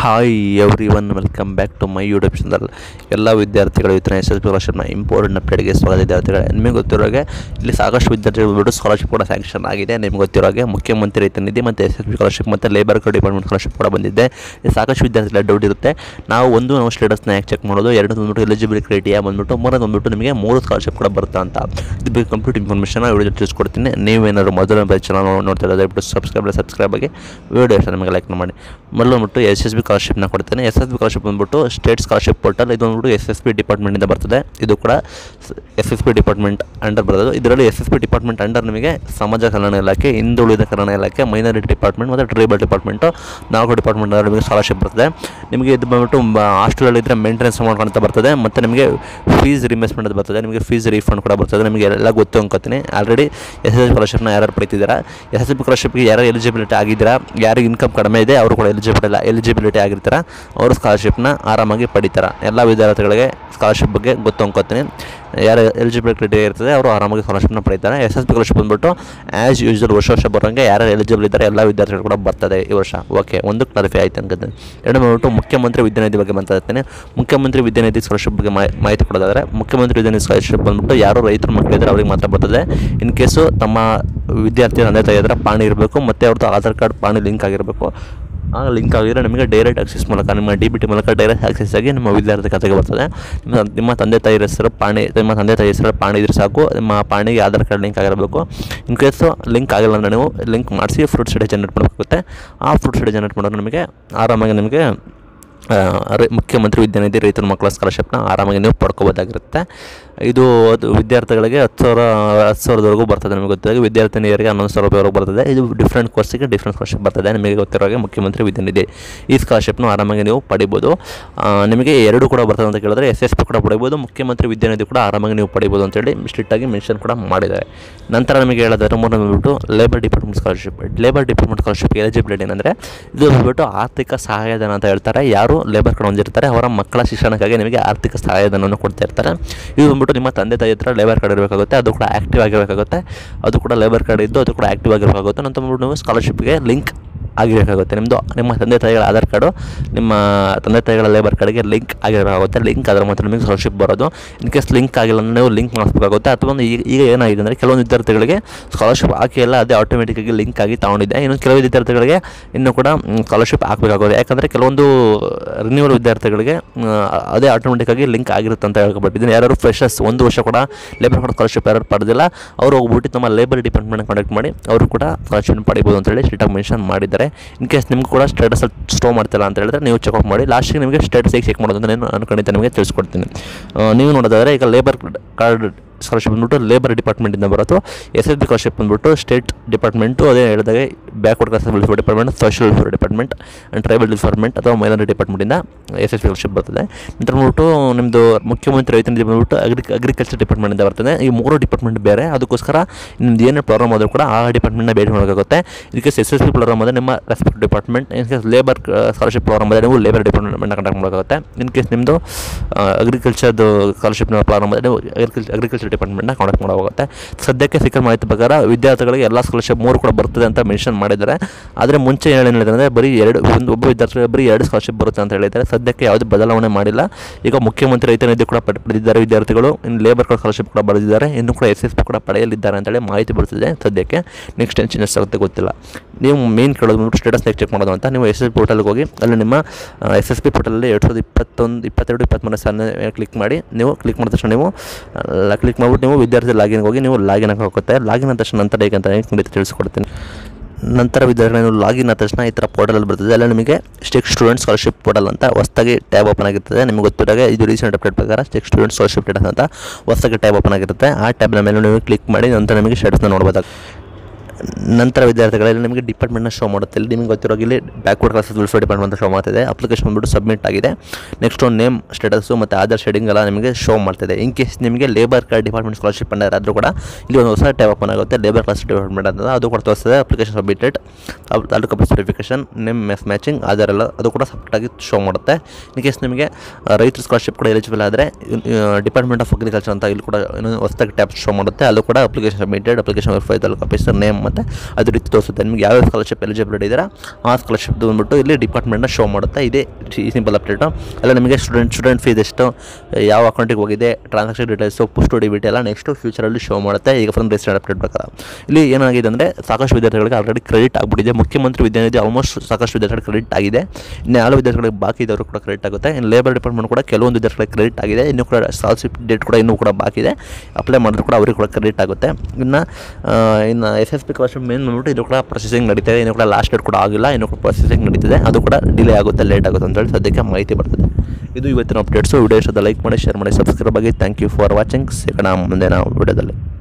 hi everyone welcome back to my YouTube channel ಎಲ್ಲ ವಿದ್ಯಾರ್ಥಿಗಳು ಇವತ್ತಿನ ಎಸ್ ಎಸ್ ಪಿ ಸ್ಕಾಲರ್ಶಿಪ್ನ ಇಂಪಾರ್ಟೆಂಟ್ ಅಪ್ಡೇಟ್ಗೆ ಸ್ವಾಗತ ವಿದ್ಯಾರ್ಥಿಗಳೇ ನಿಮಗೆ ಗೊತ್ತಿರೋ ಹಾಗೆ ಇಲ್ಲಿ ಸಾಕಷ್ಟು ವಿದ್ಯಾರ್ಥಿಗಳು ಬಿಟ್ಟು ಸ್ಕಾಲರ್ಶಿಪ್ ಕೂಡ ಸ್ಯಾಂಕ್ಷನ್ ಆಗಿದೆ ನಿಮ್ಗೆ ಗೊತ್ತಿರೋ ಹಾಗೆ ಮುಖ್ಯಮಂತ್ರಿ ರೈತ ನಿಧಿ ಮತ್ತು ಎಸ್ ಎಸ್ ಪಿ ಸ್ಕಾಲರ್ಶಿಪ್ ಮತ್ತು ಲೇಬರ್ ಕಾರ್ಡ್ ಡಿಪಾರ್ಟ್ಮೆಂಟ್ ಸ್ಕಾಲರ್ಶಿಪ್ ಕೂಡ ಬಂದಿದೆ ಇಲ್ಲಿ ಸಾಕಷ್ಟು ವಿದ್ಯಾರ್ಥಿಗಳ ಡೌಟ್ ಇರುತ್ತೆ ನಾವು ಒಂದು ನಾವು ಸ್ಟೇಟಸ್ನ ಯಾಕೆ ಚೆಕ್ ಮಾಡೋದು ಎರಡು ಬಂದ್ಬಿಟ್ಟು ಎಲಿಜಿಬಿಲಿಟಿ ಕ್ರೈಟಿಯಾ ಬಂದ್ಬಿಟ್ಟು ಮೂರನೇದು ಬಂದ್ಬಿಟ್ಟು ನಿಮಗೆ ಮೂರು ಸ್ಕಾಲರ್ಶಿಪ್ ಕೂಡ ಬರುತ್ತಾ ಅಂತ ಇದು ಬಗ್ಗೆ ಕಂಪ್ಲೀಟ್ ಇನ್ಫಾರ್ಮೇಷನ್ ವಿಡಿಯೋ ತಿಳಿಸ್ಕೊಡ್ತೀನಿ ನೀವೇನಾದ್ರು ಮೊದಲ ಬಾರಿ ಚಾನಲ್ ನೋಡ್ತಾ ಇರೋದು ದಯವಿಟ್ಟು ಸಬ್ಸ್ಕ್ರೈಬ್ ಸಬ್ಸ್ಕ್ರೈಬ್ ಆಗಿ ವಿಡಿಯೋ ಇಷ್ಟ ನಿಮಗೆ ಲೈಕ್ ಮಾಡಿ ಮೊದಲು ಬಂದ್ಬಿಟ್ಟು ಎಸ್ ಎಸ್ ಬಿ ಸ್ಕಾಲರ್ಶಿಪ್ನ ಕೊಡ್ತೇನೆ ಎಸ್ ಎಸ್ ಬಿ ಸ್ಕಾಲರ್ಶಿಪ್ ಬಂದ್ಬಿಟ್ಟು ಸ್ಟೇಟ್ ಸ್ಕಾಲರ್ಶಿಪ್ ಪೋರ್ಟಲ್ ಇದು ಬಂದ್ಬಿಟ್ಟು ಎಸ್ ಎಸ್ ಪಿ ಡಿಪಾರ್ಟ್ಮೆಂಟಿಂದ ಬರ್ತದೆ ಇದು ಕೂಡ S S P department under ಬರೋದು ಇದರಲ್ಲಿ S S P department under ನಿಮಗೆ ಸಮಾಜ ಕಲ್ಯಾಣ ಇಲಾಖೆ ಹಿಂದುಳಿದ ಕಲ್ಯಾಣ ಇಲಾಖೆ ಮೈನಾರಿಟಿ ಡಿಪಾರ್ಟ್ಮೆಂಟ್ ಮತ್ತು ಟ್ರೈಬಲ್ ಡಿಪಾರ್ಟ್ಮೆಂಟು ನಾಲ್ಕು ಡಿಪಾರ್ಟ್ಮೆಂಟ್ ನಿಮಗೆ ಸ್ಕಾಲರ್ಶಿಪ್ ಬರ್ತದೆ ನಿಮಗೆ ಇದು ಬಂದ್ಬಿಟ್ಟು ಹಾಸ್ಟೆಲಲ್ಲಿ ಇದ್ದರೆ ಮೇಂಟೆನೆನ್ಸ್ ಅಮೌಂಟ್ ಅಂತ ಬರ್ತದೆ ಮತ್ತು ನಿಮಗೆ ಫೀಸ್ ರಿಮೇಸ್ಮೆಂಟ್ ಅಂತ ಬರ್ತದೆ ನಿಮಗೆ ಫೀಸ್ ರೀಫಂಡ್ ಕೂಡ ಬರ್ತದೆ ನಿಮಗೆ ಎಲ್ಲ ಗೊತ್ತು ಅನ್ಕೋತೀನಿ ಆಲ್ರೆಡಿ ಎಸ್ ಎಸ್ ಸ್ಕಾಲರ್ಶಿಪ್ನ ಯಾರು ಪಡಿತಿದ್ದೀರಾ ಎಸ್ ಎಸ್ ಬಿ ಸ್ಕಾಲರ್ಶಿಪ್ಗೆ ಯಾರು ಎಲಿಜಿಬಿಲಿಟಿ ಆಗಿದ್ದೀರಾ ಯಾರಿಗೆ ಇನ್ಕಮ್ ಕಡಿಮೆ ಇದೆ ಅವರು ಕೂಡ ಎಲಿಜಿಬಿಲಿಟಿ ಎಲಿಜಿಬಿಲಿಟಿ ಆಗಿರ್ತಾರೆ ಅವರು ಸ್ಕಾಲರ್ಶಿಪ್ನ ಆರಾಮಾಗಿ ಪಡಿತಾರೆ ಎಲ್ಲ ವಿದ್ಯಾರ್ಥಿಗಳಿಗೆ ಸ್ಕಾಲರ್ಶಿಪ್ ಬಗ್ಗೆ ಗೊತ್ತು ಅನ್ಕೋತೀನಿ ಯಾರು ಎಲಿಜಿಬಿಲಿಟಿ ಕ್ರೈಟೀರಿಯಾ ಇರ್ತದೆ ಅವರು ಆರಾಮಾಗಿ ಸ್ಕಾಲರ್ಶಿಪ್ನ ಪಡಿತಾರೆ ಎಸ್ ಎಸ್ ಬಿ ಸ್ಕಾಲರ್ಶಿಪ್ ಬಂದ್ಬಿಟ್ಟು ಆ್ಯಸ್ ಯೂಶುವಲ್ ವರ್ಷ ವರ್ಷ ಬರೋಂಗೆ ಯಾರು ಎಲಿಜಿಬಲ್ ಇದ್ದಾರೆ ಎಲ್ಲ ವಿದ್ಯಾರ್ಥಿಗಳು ಕೂಡ ಬರ್ತದೆ ಈ ವರ್ಷ ಓಕೆ ಒಂದು ಕ್ಲಾರಿಫೈ ಆಯ್ತು ಅನ್ಕೋತೀನಿ ಎರಡು ಬಂದ್ಬಿಟ್ಟು ಮುಖ್ಯಮಂತ್ರಿ ವಿದ್ಯಾನಿಧಿ ಬಗ್ಗೆ ಮಾತಾಡ್ತೇನೆ ಮುಖ್ಯಮಂತ್ರಿ ವಿದ್ಯಾನಿಧಿ ಸ್ಕಾಲರ್ಶಿಪ್ ಬಗ್ಗೆ ಮಾಹಿ- ಮಾಹಿತಿ ಕೊಡೋದಾದರೆ ಮುಖ್ಯಮಂತ್ರಿ ವಿದ್ಯಾನಿಧಿ ಸ್ಕಾಲರ್ಶಿಪ್ ಬಂದ್ಬಿಟ್ಟು ಯಾರು ರೈತರ ಮಕ್ಕಳಿದ್ದಾರೆ ಅವ್ರಿಗೆ ಮಾತ್ರ ಬರ್ತದೆ ಇನ್ ಕೇಸು ತಮ್ಮ ವಿದ್ಯಾರ್ಥಿ ತಂದೆ ತಾಯಿ ಹತ್ರ ಪಾಣಿ ಇರಬೇಕು ಮತ್ತು ಅವ್ರದ್ದು ಆಧಾರ್ ಕಾರ್ಡ್ ಪಾಣಿ ಲಿಂಕ್ ಆಗಿರಬೇಕು ಆ ಲಿಂಕ್ ಆಗಿದ್ರೆ ನಿಮಗೆ ಡೈರೆಕ್ಟ್ ಆಕ್ಸೆಸ್ ಮೂಲಕ ನಿಮ್ಮ ಡಿ ಬಿ ಟಿ ಮೂಲಕ ಡೈರೆಕ್ಟ್ ಆಕ್ಸೆಸ್ ಆಗಿ ನಿಮ್ಮ ವಿದ್ಯಾರ್ಥಿ ಖಾತೆಗೆ ಬರ್ತದೆ ನಿಮ್ಮ ನಿಮ್ಮ ತಂದೆ ತಾಯಿ ಹೆಸರು ಪಾಣಿ ನಿಮ್ಮ ತಂದೆ ತಾಯಿ ಹೆಸರು ಪಾಣಿ ಇದ್ರೆ ಸಾಕು ನಿಮ್ಮ ಪಾಣಿಗೆ ಆಧಾರ್ ಕಾರ್ಡ್ ಲಿಂಕ್ ಆಗಿರಬೇಕು ಇನ್ ಕೇಸು ಲಿಂಕ್ ಆಗಿಲ್ಲ ಅಂದರೆ ನೀವು ಲಿಂಕ್ ಮಾಡಿಸಿ ಫ್ರೂಟ್ ಸ್ಟಡಿ ಜನರೇಟ್ ಮಾಡಬೇಕಾಗುತ್ತೆ ಆ ಫ್ರೂಟ್ ಸ್ಟಡಿ ಜನರೇಟ್ ಮಾಡೋದು ನಿಮಗೆ ಆರಾಮಾಗಿ ನಿಮಗೆ ಆ, ರೈ- ಮುಖ್ಯಮಂತ್ರಿ ವಿದ್ಯಾನಿಧಿ ರೈತರ ಮಕ್ಕಳ ಸ್ಕಾಲರ್ಶಿಪ್ನ ಆರಾಮಾಗಿ ನೀವು ಪಡ್ಕೋಬೋದಾಗಿರುತ್ತೆ ಇದು ಅದು ವಿದ್ಯಾರ್ಥಿಗಳಿಗೆ ಹತ್ತು ಸಾವಿರ ಹತ್ತು ಸಾವಿರದವರೆಗೂ ಬರ್ತದೆ ನಿಮಗೆ ಗೊತ್ತಿದೆ ವಿದ್ಯಾರ್ಥಿನಿಯರಿಗೆ ಹನ್ನೊಂದು ಸಾವಿರ ರೂಪಾಯಿವರೆಗೂ ಬರ್ತದೆ ಇದು ಡಿಫ್ರೆಂಟ್ ಕೋರ್ಸಿಗೆ ಡಿಫ್ರೆಂಟ್ ಸ್ಕಾಲರ್ಶಿಪ್ ಬರ್ತದೆ ನಿಮಗೆ ಗೊತ್ತಿರೋ ಹಾಗೆ ಮುಖ್ಯಮಂತ್ರಿ ವಿದ್ಯಾನಿಧಿ ಈ ಸ್ಕಾಲರ್ಶಿಪ್ನು ಆರಾಮಾಗಿ ನೀವು ಪಡಿಬೋದು ಆ, ನಿಮಗೆ ಎರಡು ಕೂಡ ಬರ್ತದೆ ಅಂತ ಕೇಳಿದ್ರೆ ಎಸ್ ಎಸ್ ಪಿ ಕೂಡ ಪಡಿಬೋದು ಮುಖ್ಯಮಂತ್ರಿ ವಿದ್ಯಾನಿಧಿ ಕೂಡ ಆರಾಮಾಗಿ ನೀವು ಪಡಿಬೋದು ಅಂತೇಳಿ ಸ್ಟ್ರಿಕ್ಟಾಗಿ ಮೆನ್ಷನ್ ಕೂಡ ಮಾಡಿದ್ದಾರೆ ನಂತರ ನಮಗೆ ಹೇಳೋದಾದ್ರೆ ಮೂರನೇ ಬಂದ್ಬಿಟ್ಟು labour department scholarship labour department scholarship eligibility ಏನಂದರೆ ಇದು ಬಂದ್ಬಿಟ್ಟು ಆರ್ಥಿಕ ಸಹಾಯಧನ ಅಂತ ಹೇಳ್ತಾರೆ ಯಾರು ಲೇಬರ್ ಕಾರ್ಡ್ ಹೊಂದಿರ್ತಾರೆ ಅವರ ಮಕ್ಕಳ ಶಿಕ್ಷಣಕ್ಕಾಗಿ ನಿಮಗೆ ಆರ್ಥಿಕ ಸಹಾಯಧನವನ್ನು ಕೊಡ್ತಾ ಇರ್ತಾರೆ ಇದು ಬಂದ್ಬಿಟ್ಟು ನಿಮ್ಮ ತಂದೆ ತಾಯಿ ಹತ್ರ ಲೇಬರ್ ಕಾರ್ಡ್ ಇರಬೇಕಾಗುತ್ತೆ ಅದು ಕೂಡ ಆ್ಯಕ್ಟಿವ್ ಆಗಿರಬೇಕಾಗುತ್ತೆ ಅದು ಕೂಡ ಲೇಬರ್ ಕಾರ್ಡ್ ಇದ್ದು ಅದು ಕೂಡ ಆ್ಯಕ್ಟಿವ್ ಆಗಿರಬೇಕಾಗುತ್ತೆ ನಂತರ ಬಂದ್ಬಿಟ್ಟು ನೀವು ಸ್ಕಾಲರ್ಶಿಪ್ಗೆ ಲಿಂಕ್ ಆಗಿರಬೇಕಾಗುತ್ತೆ ನಿಮ್ಮದು ನಿಮ್ಮ ತಂದೆ ತಾಯಿಗಳ ಆಧಾರ್ ಕಾರ್ಡು ನಿಮ್ಮ ತಂದೆ ತಾಯಿಗಳ ಲೇಬರ್ ಕಾರ್ಡ್ಗೆ ಲಿಂಕ್ ಆಗಿರಬೇಕಾಗುತ್ತೆ ಲಿಂಕ್ ಅದರ ಮಾತ್ರ ನಿಮಗೆ ಸ್ಕಾಲರ್ಶಿಪ್ ಬರೋದು ಇನ್ ಕೇಸ್ ಲಿಂಕ್ ಆಗಿಲ್ಲ ಅಂದರೆ ನೀವು ಲಿಂಕ್ ಮಾಡಿಸ್ಬೇಕಾಗುತ್ತೆ ಅಥವಾ ಒಂದು ಈಗ ಈಗ ಏನಾಗಿದೆ ಅಂದರೆ ಕೆಲವೊಂದು ವಿದ್ಯಾರ್ಥಿಗಳಿಗೆ ಸ್ಕಾಲರ್ಶಿಪ್ ಹಾಕಿ ಎಲ್ಲ ಅದೇ ಆಟೋಮೆಟಿಕ್ಕಾಗಿ ಲಿಂಕ್ ಆಗಿ ತಗೊಂಡಿದೆ ಇನ್ನು ಕೆಲವು ವಿದ್ಯಾರ್ಥಿಗಳಿಗೆ ಇನ್ನೂ ಕೂಡ ಸ್ಕಾಲರ್ಶಿಪ್ ಹಾಕಬೇಕಾಗುತ್ತೆ ಯಾಕಂದರೆ ಕೆಲವೊಂದು ರಿನ್ಯೂವಲ್ ವಿದ್ಯಾರ್ಥಿಗಳಿಗೆ ಮ್, ಅದೇ ಆಟೋಮೆಟಿಕ್ಕಾಗಿ ಲಿಂಕ್ ಆಗಿರುತ್ತೆ ಅಂತ ಹೇಳ್ಕೊಬಿಟ್ಟಿದ್ದೀನಿ ಯಾರು ಫ್ರೆಶರ್ಸ್ ಒಂದು ವರ್ಷ ಕೂಡ ಲೇಬರ್ ಕಾರ್ಡ್ ಸ್ಕಾಲರ್ಶಿಪ್ ಯಾರು ಪಡೆದಿಲ್ಲ ಅವರು ಹೋಗ್ಬಿಟ್ಟು ನಮ್ಮ ಲೇಬರ್ ಡಿಪಾರ್ಟ್ಮೆಂಟ್ ಕಾಂಟ್ಯಾಕ್ಟ್ ಮಾಡಿ ಅವರು ಕೂಡ ಸ್ಕಾಲರ್ಶಿಪ್ ಪಡಿಬೋದು ಅಂತೇಳಿ ಸ್ಟ್ರಿಕ್ಟಾಗಿ ಮೆನ್ಷನ್ ಮಾಡಿದ್ದಾರೆ ಇನ್ ಕೇಸ್ ನಿಮ್ಗೆ ಕೂಡ ಸ್ಟೇಟಸಲ್ಲಿ ಸ್ಟೋ ಮಾಡ್ತಿಲ್ಲ ಅಂತ ಹೇಳಿದ್ರೆ ನೀವು ಚೆಕ್ಔಟ್ ಮಾಡಿ ಲಾಸ್ಟಿಗೆ ನಿಮಗೆ ಸ್ಟೇಟಸ್ ಹೇಗೆ ಚೆಕ್ ಮಾಡೋದು ಅಂತ ನಾನು ಅನ್ಕೊಂಡಿದ್ದೆ ನಿಮಗೆ ತಿಳಿಸ್ಕೊಡ್ತೀನಿ ಆ, ನೀವು ನೋಡೋದಾದರೆ ಈಗ ಲೇಬರ್ ಕಾರ್ಡ್ ಸ್ಕಾಲರ್ಶಿಪ್ ಬಂದ್ಬಿಟ್ಟು ಲೇಬರ್ ಡಿಪಾರ್ಟ್ಮೆಂಟಿಂದ ಬರೋದು ಎಸ್ ಎಸ್ ಬಿ ಸ್ಕಾಲರ್ಶಿಪ್ ಬಂದ್ಬಿಟ್ಟು ಸ್ಟೇಟ್ ಡಿಪಾರ್ಟ್ಮೆಂಟು ಅದೇ ಹೇಳಿದಾಗೆ backward class welfare department social welfare department and tribal department ಅಥವಾ ಮೈನಾರಿಟಿ ಡಿಪಾರ್ಟ್ಮೆಂಟಿಂದ ಎಸ್ ಎಸ್ ಬಿ ಸ್ಕಾಲರ್ಶಿಪ್ ಬರ್ತದೆ ನಂತರ ಬಂದ್ಬಿಟ್ಟು ನಿಮ್ಮದು ಮುಖ್ಯಮಂತ್ರಿ ರೈತ ನಿಧಿ ಬಂದ್ಬಿಟ್ಟು ಅಗ್ರಿ ಅಗ್ರಿಕಲ್ಚರ್ ಡಿಪಾರ್ಟ್ಮೆಂಟಿಂದ ಬರ್ತದೆ ಈ ಮೂರು ಡಿಪಾರ್ಟ್ಮೆಂಟ್ ಬೇರೆ ಅದಕ್ಕೋಸ್ಕರ ನಿಮ್ದು ಏನೇ ಪ್ರಾಬ್ಲಮ್ ಆದರೂ ಕೂಡ ಆ ಡಿಪಾರ್ಟ್ಮೆಂಟ್ನ ಭೇಟಿ ಮಾಡಬೇಕಾಗುತ್ತೆ ಇದಕ್ಕೆ ಎಸ್ ಎಸ್ ಪಿ ಪ್ರಾಬ್ಲಮ್ ಆದರೆ ನಿಮ್ಮ respect department in case labour scholarship problem ಆದರೆ ನೀವು ಲೇಬರ್ ಡಿಪಾರ್ಟ್ಮೆಂಟ್ನ ಕಾಂಟ್ಯಾಕ್ಟ್ ಮಾಡಬೇಕಾಗುತ್ತೆ ಇನ್ ಕೇಸ್ ನಿಮ್ಮದು ಅಗ್ರಿಕಲ್ಚರ್ದು ಸ್ಕಾಲರ್ಶಿಪ್ನ ಪ್ರಾಬ್ಲಮ್ ಆದರೆ ನೀವು ಅಗ್ರಿಕಲ್ಚರ್ ಅಗ್ರಿಕಲ್ಚರ್ ಡಿಪಾರ್ಟ್ಮೆಂಟ್ನ ಕಾಂಟ್ಯಾಕ್ಟ್ ಮಾಡಬೇಕಾಗುತ್ತೆ ಸದ್ಯಕ್ಕೆ ಸಿಕ್ಕ ಮಾಹಿತಿ ಪ್ರಕಾರ ವಿದ್ಯಾರ್ಥಿಗಳಿಗೆ ಎಲ್ಲ ಸ್ಕಾಲರ್ಶಿಪ್ ಮೂರು ಕೂಡ ಬರ್ತದೆ ಅಂತ ಮೆನ್ಷನ್ ಮಾಡಿದ್ದಾರೆ ಆದರೆ ಮುಂಚೆ ಏನು ಹೇಳಿದ್ರೆ ಅಂದರೆ ಬರೀ ಎರಡು ಒಂದು ಒಬ್ಬ ವಿದ್ಯಾರ್ಥಿಗಳಿಗೆ ಬರೀ ಎರಡು ಸ್ಕಾಲರ್ಶಿಪ್ ಬರುತ್ತೆ ಅಂತ ಹೇಳಿದ್ದಾರೆ ಸದ್ಯಕ್ಕೆ ಯಾವುದೇ ಬದಲಾವಣೆ ಮಾಡಿಲ್ಲ ಈಗ ಮುಖ್ಯಮಂತ್ರಿ ರೈತ ನಿಧಿ ಕೂಡ ಪಡ್- ಪಡೆದಿದ್ದಾರೆ ವಿದ್ಯಾರ್ಥಿಗಳು ಇನ್ನು ಲೇಬರ್ ಕಾರ್ಡ್ ಸ್ಕಾಲರ್ಶಿಪ್ ಕೂಡ ಬರೆದಿದ್ದಾರೆ ಇನ್ನು ಕೂಡ ಎಸ್ ಎಸ್ ಪಿ ಕೂಡ ಪಡೆಯಲಿದ್ದಾರೆ ಅಂತೇಳಿ ಮಾಹಿತಿ ಬರ್ತಿದೆ ಸದ್ಯಕ್ಕೆ ನೆಕ್ಸ್ಟ್ ಏನು ಚೇಂಜಸ್ ಆಗುತ್ತೆ ಗೊತ್ತಿಲ್ಲ ನೀವು ಮೇನ್ ಕೇಳೋದು ಬಂದ್ಬಿಟ್ಟು ಸ್ಟೇಟಸ್ ಹೇಗೆ ಚೆಕ್ ಮಾಡೋದು ಅಂತ ನೀವು ಎಸ್ ಎಸ್ ಪಿ ಪೋರ್ಟಲ್ಗೆ ಹೋಗಿ ಅಲ್ಲಿ ನಿಮ್ಮ ಎಸ್ ಎಸ್ ಪಿ ಪೋರ್ಟಲಲ್ಲಿ ಎರಡು ಸಾವಿರದ ಇಪ್ಪತ್ತೊಂದು ಇಪ್ಪತ್ತೆರಡು ಇಪ್ಪತ್ತ್ಮೂರನೇ ಸಾಲಿನ ಕ್ಲಿಕ್ ಮಾಡಿ ನೀವು ಕ್ಲಿಕ್ ಮಾಡಿದ ತಕ್ಷಣ ನೀವು ಕ್ಲಿಕ್ ಮಾಡಿಬಿಟ್ಟು ನೀವು ವಿದ್ಯಾರ್ಥಿ ಲಾಗಿನ್ಗೆ ಹೋಗಿ ನೀವು ಲಾಗಿನ್ ಆಗೋಗುತ್ತೆ ಲಾಗಿನ್ ಆದ ತಕ್ಷಣ ನಂತರ ಹೇಗೆ ಅಂತ ಖಂಡಿತ ತಿಳಿಸ್ಕೊಡ್ತೀನಿ ನಂತರ ವಿದ್ಯಾರ್ಥಿಗಳು ನೀವು ಲಾಗಿನ್ ಆದ ತಕ್ಷಣ ಈ ಥರ ಪೋರ್ಟಲಲ್ಲಿ ಬರ್ತದೆ ಅಲ್ಲಿ ನಿಮಗೆ ಸ್ಟೆಕ್ ಸ್ಟೂಡೆಂಟ್ ಸ್ಕಾಲರ್ಶಿಪ್ ಪೋರ್ಟಲ್ ಅಂತ ಹೊಸದಾಗಿ ಟ್ಯಾಬ್ ಓಪನ್ ಆಗಿರ್ತದೆ ನಿಮಗೆ ಗೊತ್ತಿರಾಗೆ ಇದು ರೀಸೆಂಟ್ ಅಪ್ಡೇಟ್ ಪ್ರಕಾರ ಸ್ಟೆಕ್ ಸ್ಟೂಡೆಂಟ್ ಸ್ಕಾಲರ್ಶಿಪ್ ಡೇಟಾ ಅಂತ ಹೊಸದಾಗಿ ಟ್ಯಾಬ್ ಓಪನ್ ಆಗಿರುತ್ತೆ ಆ ಟ್ಯಾಬ್ನ ಮೇಲೆ ನೀವು ಕ್ಲಿಕ್ ಮಾಡಿ ನಂತರ ನಿಮಗೆ ಸ್ಟೇಟಸ್ನ ನೋಡ್ಬೋದಾಗುತ್ತೆ ನಂತರ ವಿದ್ಯಾರ್ಥಿಗಳಲ್ಲಿ ನಿಮಗೆ ಡಿಪಾರ್ಟ್ಮೆಂಟ್ನ ಶೋ ಮಾಡುತ್ತೆ ಇಲ್ಲಿ ನಿಮಗೆ ಗೊತ್ತಿರೋ ಇಲ್ಲಿ backward classes welfare department show ಮಾಡ್ತಿದೆ ಅಪ್ಲಿಕೇಶನ್ ಬಂದ್ಬಿಟ್ಟು ಸಬ್ಮಿಟ್ ಆಗಿದೆ ನೆಕ್ಸ್ಟ್ ಒಂದು ನೇಮ್ ಸ್ಟೇಟಸ್ಸು ಮತ್ತು ಆಧಾರ್ ಶೇಡಿಂಗ್ ಎಲ್ಲ ನಿಮಗೆ ಶೋ ಮಾಡ್ತಿದೆ ಇನ್ ಕೇಸ್ ನಿಮಗೆ labour card department scholarship under ಆದರೂ ಕೂಡ ಇಲ್ಲಿ ಒಂದು ಹೊಸ ಟ್ಯಾಬ್ ಓಪನ್ ಆಗುತ್ತೆ ಲೇಬರ್ ಕ್ಲಾಸ್ ಡಿಪಾರ್ಟ್ಮೆಂಟ್ ಅಂತ ಅದು ಕೂಡ ತೋರಿಸ್ತದೆ application submitted taluk certification name mismatching Aadhaar ಎಲ್ಲ ಅದು ಕೂಡ ಸಪ್ರೇಟಾಗಿ ಶೋ ಮಾಡುತ್ತೆ ಇನ್ ಕೇಸ್ ನಿಮಗೆ ಆ, ರೈತರ ಸ್ಕಾಲರ್ಶಿಪ್ ಕೂಡ ಎಲಿಜಿಬಲ್ ಆದರೆ ಡಿಪಾರ್ಟ್ಮೆಂಟ್ ಆಫ್ ಅಗ್ರಿಕಲ್ಚರ್ ಅಂತ ಇಲ್ಲಿ ಕೂಡ ಇನ್ನೊಂದು ಹೊಸದಾಗಿ ಟ್ಯಾಬ್ ಶೋ ಮಾಡುತ್ತೆ ಅಲ್ಲೂ ಕೂಡ application submitted application verify taluk officer name ಮತ್ತು ಮಾಡುತ್ತೆ ಅದೇ ರೀತಿ ತೋರಿಸುತ್ತೆ ನಿಮಗೆ ಯಾವ ಸ್ಕಾಲರ್ಶಿಪ್ ಎಲಿಜಿಬಿಲಿಟಿ ಇದ್ದೀರಾ ಆ ಸ್ಕಾಲರ್ಶಿಪ್ ಬಂದ್ಬಿಟ್ಟು ಇಲ್ಲಿ ಡಿಪಾರ್ಟ್ಮೆಂಟ್ನ ಶೋ ಮಾಡುತ್ತೆ ಇದೇ ಸಿಂಪಲ್ ಅಪ್ಡೇಟು ಎಲ್ಲ ನಿಮಗೆ ಸ್ಟೂಡೆಂಟ್ ಸ್ಟೂಡೆಂಟ್ ಫೀಸ್ ಎಷ್ಟು ಯಾವ ಅಕೌಂಟಿಗೆ ಹೋಗಿದೆ ಟ್ರಾನ್ಸಾಕ್ಷನ್ ಡೀಟೇಲ್ಸು ಪುಷ್ಟು ಡಿಬಿಟಿ ಎಲ್ಲ ನೆಕ್ಸ್ಟು ಫ್ಯೂಚರಲ್ಲಿ ಶೋ ಮಾಡುತ್ತೆ ಈಗ ಫ್ರಮ್ ರಿಜಿಸ್ಟರ್ಡ್ ಅಪ್ಡೇಟ್ ಪ್ರಕಾರ ಇಲ್ಲಿ ಏನಾಗಿದೆ ಅಂದರೆ ಸಾಕಷ್ಟು ವಿದ್ಯಾರ್ಥಿಗಳಿಗೆ ಆಲ್ರೆಡಿ ಕ್ರೆಡಿಟ್ ಆಗಿಬಿಟ್ಟಿದೆ ಮುಖ್ಯಮಂತ್ರಿ ವಿದ್ಯಾನಿಧಿ ಆಲ್ಮೋಸ್ಟ್ ಸಾಕಷ್ಟು ವಿದ್ಯಾರ್ಥಿಗಳಿಗೆ ಕ್ರೆಡಿಟ್ ಆಗಿದೆ ಇನ್ನು ಯಾವ ವಿದ್ಯಾರ್ಥಿಗಳಿಗೆ ಬಾಕಿ ಇದ್ದವರು ಕೂಡ ಕ್ರೆಡಿಟ್ ಆಗುತ್ತೆ ಇನ್ನು ಲೇಬರ್ ಡಿಪಾರ್ಟ್ಮೆಂಟ್ ಕೂಡ ಕೆಲವೊಂದು ವಿದ್ಯಾರ್ಥಿಗಳಿಗೆ ಕ್ರೆಡಿಟ್ ಆಗಿದೆ ಇನ್ನು ಕೂಡ ಸ್ಕಾಲರ್ಶಿಪ್ ಡೇಟ್ ಕೂಡ ಇನ್ನೂ ಕೂಡ ಬಾಕಿ ಇದೆ ಅಪ್ಲೈ ಮಾಡಿದ್ರು ಕೂಡ ಅವರಿಗೆ ಕೂಡ ಕ್ರೆಡಿಟ್ ಆಗುತ್ತೆ ಇನ್ನು ಆ, ಇನ್ನು S S P scholarship main ಬಂದ್ಬಿಟ್ಟು ಇದು ಕೂಡ ಪ್ರೊಸೆಸಿಂಗ್ ನಡೀತಿದೆ ಇನ್ನು ಕೂಡ ಲಾಸ್ಟ್ ಡೇಟ್ ಕೂಡ ಆಗಿಲ್ಲ ಇನ್ನು ಕೂಡ ಪ್ರೊಸೆಸಿಂಗ್ ನಡೀತಿದೆ ಅದು ಕೂಡ ಡಿಲೇ ಆಗುತ್ತೆ ಲೇಟ್ ಆಗುತ್ತೆ ಅಂತೇಳಿ ಸದ್ಯಕ್ಕೆ ಮಾಹಿತಿ ಬರ್ತದೆ ಇದು ಇವತ್ತಿನ ಅಪ್ಡೇಟ್ಸು ವಿಡಿಯೋ ಇಷ್ಟದ ಲೈಕ್ ಮಾಡಿ ಶೇರ್ ಮಾಡಿ ಸಬ್ಸ್ಕ್ರೈಬ್ ಆಗಿ ಥ್ಯಾಂಕ್ ಯು ಫಾರ್ ವಾಚಿಂಗ್ ಸಿಗೋಣ ಮುಂದಿನ ವಿಡಿಯೋದಲ್ಲಿ